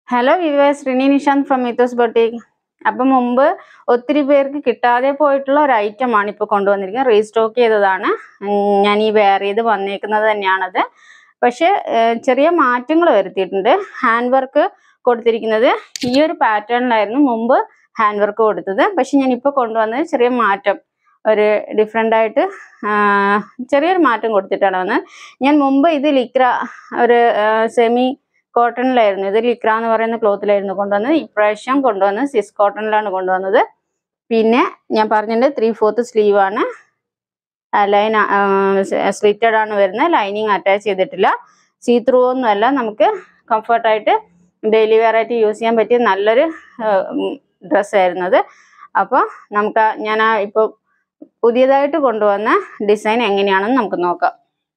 hello viewers Rini Nishanth from Meethos boutique അപ്പം മുമ്പ് ഒത്തിരി പേർക്ക് കിട്ടാതെ പോയിട്ടുള്ള ഒരു ഐറ്റം ആണ് ഇപ്പോൾ കൊണ്ടുവന്നിരിക്കുന്നത് റീസ്റ്റോക്ക് ചെയ്തതാണ് ഉം, ഞാൻ ഈ വെയർ ചെയ്ത് വന്നേക്കുന്നത് തന്നെയാണത് പക്ഷെ ഏർ, ചെറിയ മാറ്റങ്ങൾ വരുത്തിയിട്ടുണ്ട് ഹാൻഡ് വർക്ക് കൊടുത്തിരിക്കുന്നത് ഈ ഒരു പാറ്റേണിലായിരുന്നു മുമ്പ് ഹാൻഡ് വർക്ക് കൊടുത്തത് പക്ഷെ ഞാൻ ഇപ്പോൾ കൊണ്ടുവന്നത് ചെറിയ മാറ്റം ഒരു ഡിഫറെൻ്റ് ആയിട്ട് ആ, ചെറിയൊരു മാറ്റം കൊടുത്തിട്ടാണ് വന്നത് ഞാൻ മുമ്പ് ഇത് ലിക്ര ഒരു സെമി കോട്ടണിലായിരുന്നു ഇത് ലിക്ര എന്ന് പറയുന്ന ക്ലോത്തിലായിരുന്നു കൊണ്ടുവന്നത് ഇപ്രാവശ്യം കൊണ്ടുവന്നത് സിസ് കോട്ടണിലാണ് കൊണ്ടുവന്നത് പിന്നെ ഞാൻ പറഞ്ഞിട്ടുണ്ട് ത്രീ ഫോർത്ത് സ്ലീവ് ആണ് ലൈൻ സ്ലിറ്റഡ് ആണ് വരുന്നത് ലൈനിങ് അറ്റാച്ച് ചെയ്തിട്ടില്ല സീ ത്രൂ ഒന്നും അല്ല നമുക്ക് കംഫർട്ടായിട്ട് ഡെയിലി വെയർ ആയിട്ട് യൂസ് ചെയ്യാൻ പറ്റിയ നല്ലൊരു ഡ്രസ്സായിരുന്നു അത് അപ്പോൾ നമുക്ക് ആ- ഞാൻ ആ ഇപ്പോൾ പുതിയതായിട്ട് കൊണ്ടുവന്ന ഡിസൈൻ എങ്ങനെയാണെന്ന് നമുക്ക് നോക്കാം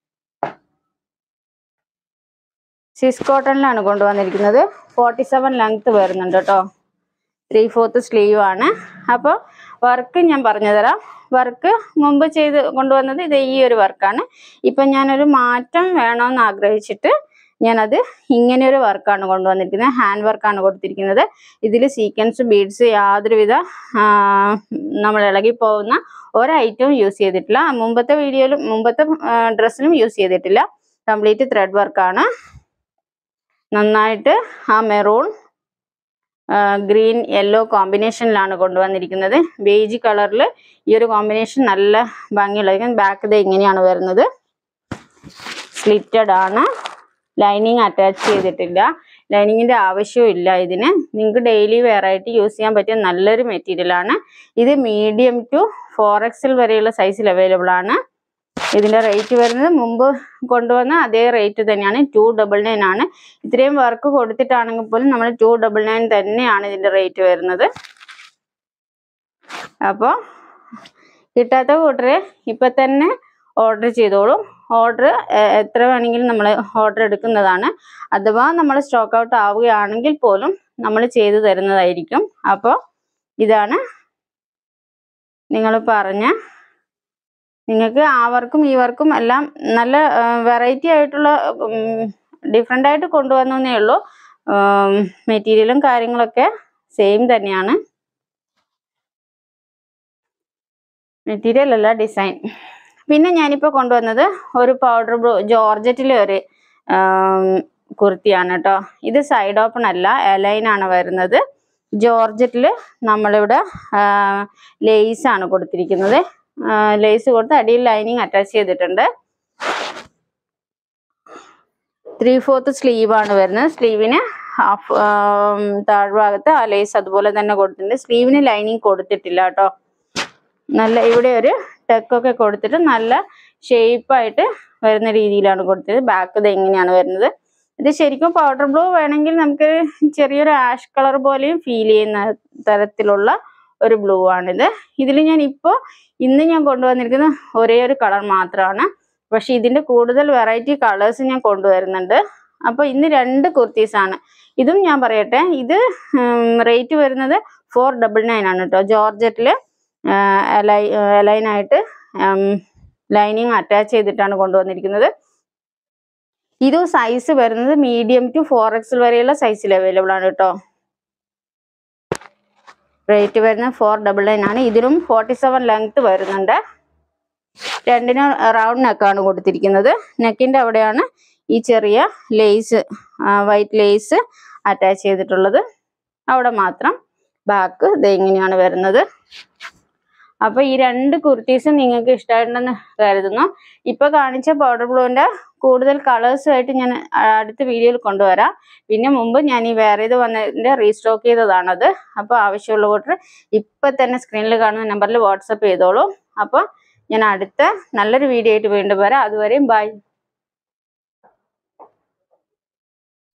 സിസ് കോട്ടണിലാണ് കൊണ്ടുവന്നിരിക്കുന്നത് ഫോർട്ടി സെവൻ ലെങ്ത് വരുന്നുണ്ട് കേട്ടോ ത്രീ ഫോർത്ത് സ്ലീവ് ആണ് അപ്പോൾ വർക്ക് ഞാൻ പറഞ്ഞു തരാം വർക്ക് മുമ്പ് ചെയ്ത് കൊണ്ടുവന്നത് ഇത് ഈ ഒരു വർക്കാണ് ഇപ്പം ഞാനൊരു മാറ്റം വേണമെന്ന് ആഗ്രഹിച്ചിട്ട് ഞാനത് ഇങ്ങനെ ഒരു വർക്കാണ് കൊണ്ടുവന്നിരിക്കുന്നത് ഹാൻഡ് വർക്കാണ് കൊടുത്തിരിക്കുന്നത് ഇതിൽ സീക്വൻസ് ബീഡ്സ് യാതൊരുവിധ ആ, നമ്മൾ ഇളകി പോകുന്ന ഒരു ഐറ്റവും യൂസ് ചെയ്തിട്ടില്ല മുമ്പത്തെ വീഡിയോയിലും മുമ്പത്തെ ഡ്രസ്സിലും യൂസ് ചെയ്തിട്ടില്ല കംപ്ലീറ്റ് ത്രെഡ് വർക്കാണ് നന്നായിട്ട് ആ മെറൂൺ ഗ്രീൻ യെല്ലോ കോമ്പിനേഷനിലാണ് കൊണ്ടുവന്നിരിക്കുന്നത് ബേജ് കളറിൽ ഈ ഒരു കോമ്പിനേഷൻ നല്ല ഭംഗിയുള്ളതായിരിക്കും ബാക്ക് ഇത് ഇങ്ങനെയാണ് വരുന്നത് സ്ലിറ്റഡ് ആണ് ലൈനിങ് അറ്റാച്ച് ചെയ്തിട്ടില്ല ലൈനിങ്ങിന്റെ ആവശ്യവും ഇല്ല ഇതിന് നിങ്ങൾക്ക് ഡെയിലി വെയർ ആയിട്ട് യൂസ് ചെയ്യാൻ പറ്റിയ നല്ലൊരു മെറ്റീരിയൽ ആണ് ഇത് മീഡിയം ടു ഫോർ എക്സൽ വരെയുള്ള സൈസിൽ അവൈലബിൾ ആണ് ഇതിന്റെ റേറ്റ് വരുന്നത് മുമ്പ് കൊണ്ടുവന്ന അതേ റേറ്റ് തന്നെയാണ് ടു ഡബിൾ നയൻ ആണ് ഇത്രയും വർക്ക് കൊടുത്തിട്ടാണെങ്കിൽ പോലും നമ്മൾ ടു ഡബിൾ നയൻ തന്നെയാണ് ഇതിന്റെ റേറ്റ് വരുന്നത് അപ്പോൾ കിട്ടാത്ത കൂട്ടര് ഇപ്പൊ തന്നെ ഓർഡർ ചെയ്തോളൂ ഓർഡർ എത്ര വേണമെങ്കിലും നമ്മൾ ഓർഡർ എടുക്കുന്നതാണ് അഥവാ നമ്മൾ സ്റ്റോക്ക് ഔട്ട് ആവുകയാണെങ്കിൽ പോലും നമ്മൾ ചെയ്തു തരുന്നതായിരിക്കും അപ്പോൾ ഇതാണ് നിങ്ങൾ പറഞ്ഞ നിങ്ങൾക്ക് ആ വർക്കും ഈ വർക്കും എല്ലാം നല്ല വെറൈറ്റി ആയിട്ടുള്ള ഡിഫറെൻ്റ് ആയിട്ട് കൊണ്ടുവന്നേ ഉള്ളൂ മെറ്റീരിയലും കാര്യങ്ങളൊക്കെ സെയിം തന്നെയാണ് മെറ്റീരിയൽ അല്ല ഡിസൈൻ പിന്നെ ഞാനിപ്പോൾ കൊണ്ടുവന്നത് ഒരു പൗഡർ ബ്ലൂ ജോർജറ്റിലെ ഒരു കുർത്തിയാണ് കേട്ടോ ഇത് സൈഡ് ഓപ്പൺ അല്ല എലൈൻ ആണ് വരുന്നത് ജോർജറ്റിൽ നമ്മളിവിടെ ലേസ് ആണ് കൊടുത്തിരിക്കുന്നത് ലേസ് കൊടുത്ത് അടിയിൽ ലൈനിങ് അറ്റാച്ച് ചെയ്തിട്ടുണ്ട് ത്രീ ഫോർത്ത് സ്ലീവ് ആണ് വരുന്നത് സ്ലീവിന് ഹാഫ് താഴ്ഭാഗത്ത് ആ ലേസ് അതുപോലെ തന്നെ കൊടുത്തിട്ടുണ്ട് സ്ലീവിന് ലൈനിങ് കൊടുത്തിട്ടില്ല കേട്ടോ നല്ല ഇവിടെ ഒരു ടെക്കൊക്കെ കൊടുത്തിട്ട് നല്ല ഷേപ്പായിട്ട് വരുന്ന രീതിയിലാണ് കൊടുത്തത് ബാക്ക് ഇത് എങ്ങനെയാണ് വരുന്നത് ഇത് ശരിക്കും പൗഡർ ബ്ലൂ വേണമെങ്കിൽ നമുക്ക് ചെറിയൊരു ആഷ് കളർ പോലെയും ഫീൽ ചെയ്യുന്ന തരത്തിലുള്ള ഒരു ബ്ലൂ ആണിത് ഇതിൽ ഞാൻ ഇപ്പോൾ ഇന്ന് ഞാൻ കൊണ്ടുവന്നിരിക്കുന്ന ഒരേ ഒരു കളർ മാത്രമാണ് പക്ഷെ ഇതിന്റെ കൂടുതൽ വെറൈറ്റി കളേഴ്സ് ഞാൻ കൊണ്ടുവരുന്നുണ്ട് അപ്പോൾ ഇന്ന് രണ്ട് കുർത്തീസ് ആണ് ഇതും ഞാൻ പറയട്ടെ ഇത് റേറ്റ് വരുന്നത് ഫോർ ഡബിൾ നയൻ ആണ് കേട്ടോ ജോർജറ്റിൽ ലൈനായിട്ട് ലൈനിങ് അറ്റാച്ച് ചെയ്തിട്ടാണ് കൊണ്ടുവന്നിരിക്കുന്നത് ഇത് സൈസ് വരുന്നത് മീഡിയം ടു ഫോർ എക്സൽ വരെയുള്ള സൈസിൽ അവൈലബിൾ ആണ് കേട്ടോ റേറ്റ് വരുന്നത് ഫോർ ഡബിൾ നയൻ ആണ് ഇതിലും ഫോർട്ടി സെവൻ ലെങ്ത് വരുന്നുണ്ട് രണ്ടിനും റൗണ്ട് നെക്കാണ് കൊടുത്തിരിക്കുന്നത് നെക്കിന്റെ അവിടെയാണ് ഈ ചെറിയ ലേസ് വൈറ്റ് ലേസ് അറ്റാച്ച് ചെയ്തിട്ടുള്ളത് അവിടെ മാത്രം ബാക്ക് ഇത് ഇങ്ങനെയാണ് വരുന്നത് അപ്പൊ ഈ രണ്ട് കുർത്തീസും നിങ്ങൾക്ക് ഇഷ്ടമായിട്ടുണ്ടെന്ന് കരുതുന്നു ഇപ്പൊ കാണിച്ച പൗഡർ ബ്ലൂവിന്റെ കൂടുതൽ കളേഴ്സുമായിട്ട് ഞാൻ അടുത്ത വീഡിയോയിൽ കൊണ്ടുവരാം പിന്നെ മുമ്പ് ഞാൻ ഈ വേറെ ഇത് വന്നതിന്റെ റീസ്റ്റോക്ക് ചെയ്തതാണത് അപ്പോൾ ആവശ്യമുള്ള കൂട്ടർ ഇപ്പൊ തന്നെ സ്ക്രീനിൽ കാണുന്ന നമ്പറിൽ വാട്സപ്പ് ചെയ്തോളൂ അപ്പോൾ ഞാൻ അടുത്ത നല്ലൊരു വീഡിയോ ആയിട്ട് വീണ്ടും വരാം അതുവരെയും ബൈ